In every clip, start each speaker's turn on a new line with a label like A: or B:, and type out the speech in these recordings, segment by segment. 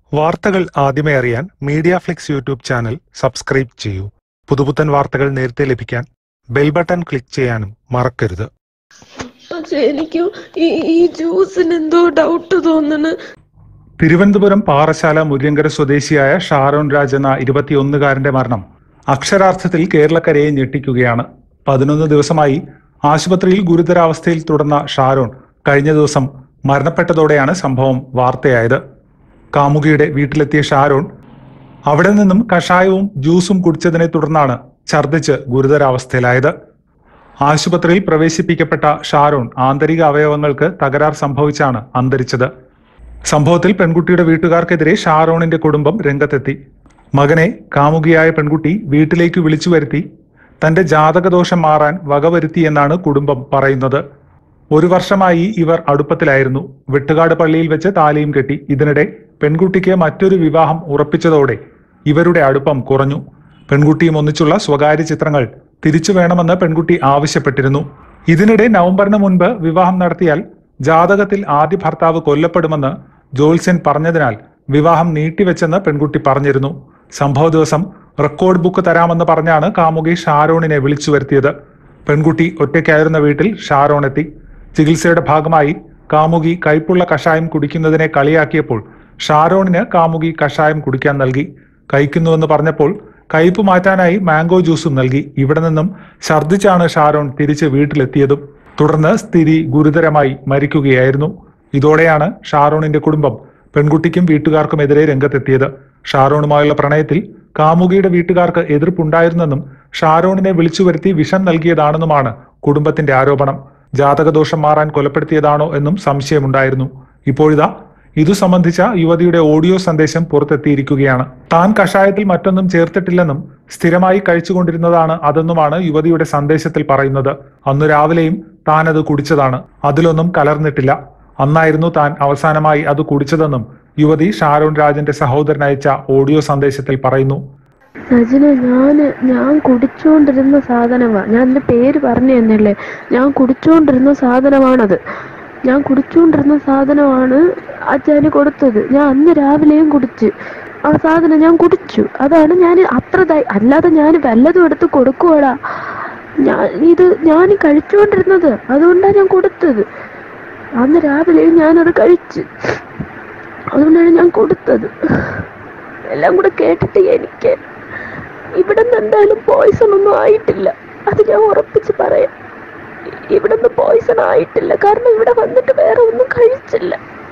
A: വാർത്തകൾ ആദ്യമേ അറിയാൻ media flix YouTube channel subscribe ചെയ്യൂ പുതുപുത്തൻ വാർത്തകൾ നേരത്തെ ലഭിക്കാൻ ബെൽ ബട്ടൺ ക്ലിക്ക് ചെയ്യാനും മറക്കരുത്
B: പക്ഷെ എനിക്ക് ഈ ഈ ജ്യൂസിന് എന്തോ ഡൗട്ട് തോന്നണ്
A: തിരുവനന്തപുരം പാറശാല മുര്യങ്കര സ്വദേശിയായ ഷാരോൺ രാജ് എന്ന ഇരുപത്തിയൊന്നുകാരന്റെ മരണം അക്ഷരാർത്ഥത്തിൽ കേരളക്കരയെ ഞെട്ടിക്കുകയാണ് പതിനൊന്ന് ദിവസമായി ആശുപത്രിയിൽ ഗുരുതരാവസ്ഥയിൽ തുടർന്ന ഷാരോൺ കഴിഞ്ഞ ദിവസം മരണപ്പെട്ടതോടെയാണ് സംഭവം വാർത്തയായത് കാമുകിയുടെ വീട്ടിലെത്തിയ ഷാരോൺ അവിടെ നിന്നും കഷായവും ജ്യൂസും കുടിച്ചതിനെ തുടർന്നാണ് ഛർദ്ദിച്ച് ഗുരുതരാവസ്ഥയിലായത് ആശുപത്രിയിൽ പ്രവേശിപ്പിക്കപ്പെട്ട ഷാരോൺ ആന്തരിക അവയവങ്ങൾക്ക് തകരാർ സംഭവിച്ചാണ് അന്തരിച്ചത് സംഭവത്തിൽ പെൺകുട്ടിയുടെ വീട്ടുകാർക്കെതിരെ ഷാരോണിന്റെ കുടുംബം രംഗത്തെത്തി മകനെ കാമുകിയായ പെൺകുട്ടി വീട്ടിലേക്ക് വിളിച്ചു വരുത്തി തന്റെ ജാതകദോഷം മാറാൻ വകവരുത്തി എന്നാണ് കുടുംബം പറയുന്നത് ഒരു വർഷമായി ഇവർ അടുപ്പത്തിലായിരുന്നു വെട്ടുകാട് പള്ളിയിൽ വെച്ച് താലിയും കെട്ടി ഇതിനിടെ പെൺകുട്ടിക്ക് മറ്റൊരു വിവാഹം ഉറപ്പിച്ചതോടെ ഇവരുടെ അടുപ്പം കുറഞ്ഞു പെൺകുട്ടിയും ഒന്നിച്ചുള്ള സ്വകാര്യ ചിത്രങ്ങൾ തിരിച്ചു വേണമെന്ന് പെൺകുട്ടി ആവശ്യപ്പെട്ടിരുന്നു ഇതിനിടെ നവംബറിന് മുൻപ് വിവാഹം നടത്തിയാൽ ജാതകത്തിൽ ആദ്യ ഭർത്താവ് കൊല്ലപ്പെടുമെന്ന് ജോത്സ്യൻ പറഞ്ഞതിനാൽ വിവാഹം നീട്ടിവെച്ചെന്ന് പെൺകുട്ടി പറഞ്ഞിരുന്നു സംഭവ ദിവസം റെക്കോർഡ് ബുക്ക് തരാമെന്ന് പറഞ്ഞാണ് കാമുകി ഷാരോണിനെ വിളിച്ചു വരുത്തിയത് പെൺകുട്ടി ഒറ്റയ്ക്കായിരുന്ന വീട്ടിൽ ഷാരോൺ എത്തി ചികിത്സയുടെ ഭാഗമായി കാമുകി കയ്പുള്ള കഷായം കുടിക്കുന്നതിനെ കളിയാക്കിയപ്പോൾ ഷാരോണിന് കാമുകി കഷായം കുടിക്കാൻ നൽകി കഴിക്കുന്നുവെന്ന് പറഞ്ഞപ്പോൾ കയ്പ് മാറ്റാനായി മാംഗോ ജ്യൂസും നൽകി ഇവിടെ നിന്നും ഛർദ്ദിച്ചാണ് ഷാരോൺ തിരിച്ച് വീട്ടിലെത്തിയതും തുടർന്ന് സ്ഥിതി ഗുരുതരമായി മരിക്കുകയായിരുന്നു ഇതോടെയാണ് ഷാരോണിന്റെ കുടുംബം പെൺകുട്ടിക്കും വീട്ടുകാർക്കുമെതിരെ രംഗത്തെത്തിയത് ഷാരോണുമായുള്ള പ്രണയത്തിൽ കാമുകിയുടെ വീട്ടുകാർക്ക് എതിർപ്പുണ്ടായിരുന്നെന്നും ഷാരോണിനെ വിളിച്ചു വരുത്തി വിഷം നൽകിയതാണെന്നുമാണ് കുടുംബത്തിന്റെ ആരോപണം ജാതകദോഷം മാറാൻ കൊലപ്പെടുത്തിയതാണോ എന്നും സംശയമുണ്ടായിരുന്നു ഇപ്പോഴിതാ ഇതു സംബന്ധിച്ച യുവതിയുടെ ഓഡിയോ സന്ദേശം പുറത്തെത്തിയിരിക്കുകയാണ് താൻ കഷായത്തിൽ മറ്റൊന്നും ചേർത്തിട്ടില്ലെന്നും സ്ഥിരമായി കഴിച്ചുകൊണ്ടിരുന്നതാണ് അതെന്നുമാണ് യുവതിയുടെ സന്ദേശത്തിൽ പറയുന്നത് അന്നു രാവിലെയും താൻ അത് കുടിച്ചതാണ് അതിലൊന്നും കലർന്നിട്ടില്ല അന്നായിരുന്നു താൻ അവസാനമായി അത് കുടിച്ചതെന്നും യുവതി ഷാരോൺ രാജന്റെ സഹോദരൻ അയച്ച ഓഡിയോ സന്ദേശത്തിൽ പറയുന്നു
B: സജിന ഞാന് ഞാൻ കുടിച്ചോണ്ടിരുന്ന സാധനമാ ഞാൻ അതിന്റെ പേര് പറഞ്ഞു തന്നല്ലേ ഞാൻ കുടിച്ചോണ്ടിരുന്ന സാധനമാണത് ഞാൻ കുടിച്ചോണ്ടിരുന്ന സാധനമാണ് അച്ഛന് കൊടുത്തത് ഞാൻ അന്ന് രാവിലെയും കുടിച്ച് ആ സാധനം ഞാൻ കുടിച്ചു അതാണ് ഞാൻ അത്ര ധൈ- അല്ലാതെ ഞാൻ വല്ലതും എടുത്ത് കൊടുക്കുവാടാ ഞാൻ ഇത് ഞാൻ കഴിച്ചുകൊണ്ടിരുന്നത് അതുകൊണ്ടാണ് ഞാൻ കൊടുത്തത് അന്ന് രാവിലെയും ഞാനത് കഴിച്ച് അതുകൊണ്ടാണ് ഞാൻ കൊടുത്തത് എല്ലാം കൂടെ കേട്ടിട്ട് എനിക്ക് ഇവിടെ നിന്ന് എന്തായാലും പോയിസൺ ഒന്നും ആയിട്ടില്ല അത് ഞാൻ ഉറപ്പിച്ച് പറയാം ഇവിടെ നിന്ന് പോയിസൺ ആയിട്ടില്ല കാരണം ഇവിടെ വന്നിട്ട് വേറെ ഒന്നും കഴിച്ചില്ല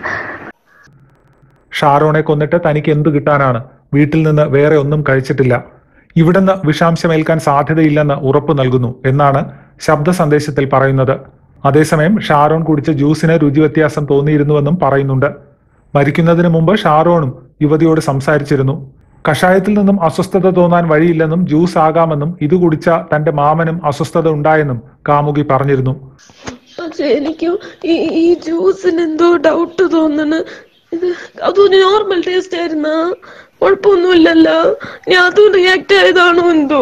A: ഷാരോണെ കൊന്നിട്ട് തനിക്ക് എന്തു കിട്ടാനാണ് വീട്ടിൽ നിന്ന് വേറെ ഒന്നും കഴിച്ചിട്ടില്ല ഇവിടുന്ന് വിഷാംശമേൽക്കാൻ സാധ്യതയില്ലെന്ന് ഉറപ്പു നൽകുന്നു എന്നാണ് ശബ്ദ സന്ദേശത്തിൽ പറയുന്നത് അതേസമയം ഷാരോൺ കുടിച്ച ജ്യൂസിന് രുചി വ്യത്യാസം തോന്നിയിരുന്നുവെന്നും പറയുന്നുണ്ട് മരിക്കുന്നതിന് മുമ്പ് ഷാരോണും യുവതിയോട് സംസാരിച്ചിരുന്നു കഷായത്തിൽ നിന്നും അസ്വസ്ഥത തോന്നാൻ വഴിയില്ലെന്നും ജ്യൂസ് ആകാമെന്നും ഇത് കുടിച്ച തന്റെ മാമനും അസ്വസ്ഥത ഉണ്ടായെന്നും കാമുകി പറഞ്ഞിരുന്നു
B: പക്ഷെ എനിക്ക് ഈ ഈ ജ്യൂസിന് എന്തോ ഡൗട്ട് തോന്നണ് ഇത് അതൊരു നോർമൽ ടേസ്റ്റ് ആയിരുന്ന കുഴപ്പമൊന്നുമില്ലല്ലോ ഞാൻ അതും റിയാക്ട് ആയതാണോ എന്തോ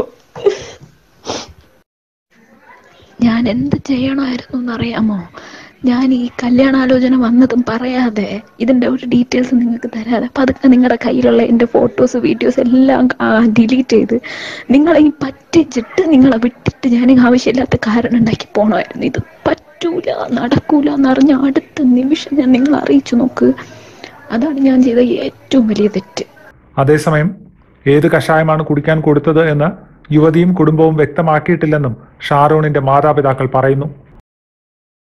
C: ഞാൻ എന്ത് ചെയ്യണമായിരുന്നു എന്നറിയാമോ ഞാൻ ഈ കല്യാണാലോചന വന്നതും പറയാതെ ഇതിന്റെ ഒരു ഡീറ്റെയിൽസ് നിങ്ങൾക്ക് തരാതെ പതുക്കെ നിങ്ങളുടെ കയ്യിലുള്ള എൻ്റെ ഫോട്ടോസ് വീഡിയോസ് എല്ലാം ഡിലീറ്റ് ചെയ്ത് നിങ്ങളെ ഈ പറ്റിച്ചിട്ട് നിങ്ങളെ വിട്ടിട്ട് ഞാൻ ആവശ്യമില്ലാത്ത കാരണം ഉണ്ടാക്കി പോണമായിരുന്നു ഇത് പറ്റൂല നടക്കൂല എന്നറിഞ്ഞ അടുത്ത നിമിഷം ഞാൻ നിങ്ങളെ അറിയിച്ചു നോക്ക് അതാണ് ഞാൻ ചെയ്ത ഏറ്റവും വലിയ തെറ്റ്
A: അതേസമയം ഏത് കഷായമാണ് കുടിക്കാൻ കൊടുത്തത് എന്ന് യുവതിയും കുടുംബവും വ്യക്തമാക്കിയിട്ടില്ലെന്നും ഷാരോണിന്റെ മാതാപിതാക്കൾ പറയുന്നു